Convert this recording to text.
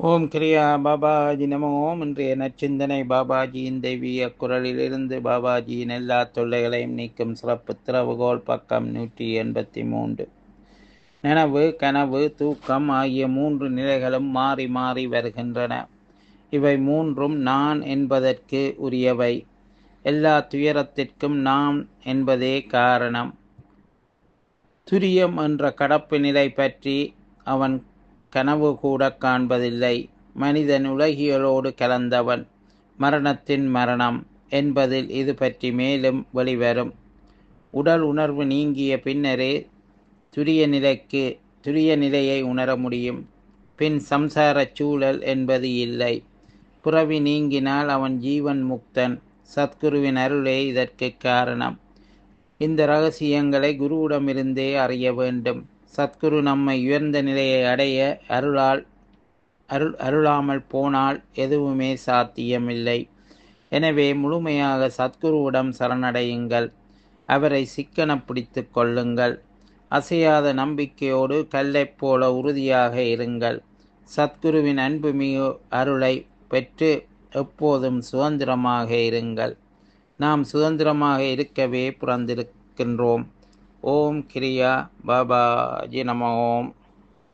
ஓம் கிரியா பாபாஜி நம ஓம் இன்றைய நற்சிந்தனை பாபாஜியின் தெய்வீக குரலிலிருந்து பாபாஜியின் எல்லா தொல்லைகளையும் நீக்கும் சிறப்பு திறவுகோல் பக்கம் நூற்றி எண்பத்தி மூன்று நனவு கனவு தூக்கம் ஆகிய மூன்று நிலைகளும் மாறி மாறி வருகின்றன இவை மூன்றும் நான் என்பதற்கு உரியவை எல்லா துயரத்திற்கும் நான் என்பதே காரணம் துரியம் என்ற கடப்பு நிலை பற்றி அவன் கனவு கூட காண்பதில்லை மனிதன் உலகியலோடு கலந்தவன் மரணத்தின் மரணம் என்பதில் இது பற்றி மேலும் வெளிவரும் உடல் உணர்வு நீங்கிய பின்னரே துரிய நிலைக்கு துரிய நிலையை உணர முடியும் பின் சம்சாரச் சூழல் என்பது இல்லை புறவி நீங்கினால் அவன் ஜீவன் முக்தன் சத்குருவின் அருளே இதற்கு காரணம் இந்த ரகசியங்களை குருவிடமிருந்தே அறிய வேண்டும் சத்குரு நம்மை உயர்ந்த நிலையை அடைய அருளால் அருள் அருளாமல் போனால் எதுவுமே சாத்தியமில்லை எனவே முழுமையாக சத்குருவிடம் சரணடையுங்கள் அவரை சிக்கன பிடித்து கொள்ளுங்கள் அசையாத நம்பிக்கையோடு கல்லைப் போல உறுதியாக இருங்கள் சத்குருவின் அன்புமிகு அருளை பெற்று எப்போதும் சுதந்திரமாக இருங்கள் நாம் சுதந்திரமாக இருக்கவே பிறந்திருக்கின்றோம் ஓம் கிரியா பாபாஜி நம ஓம்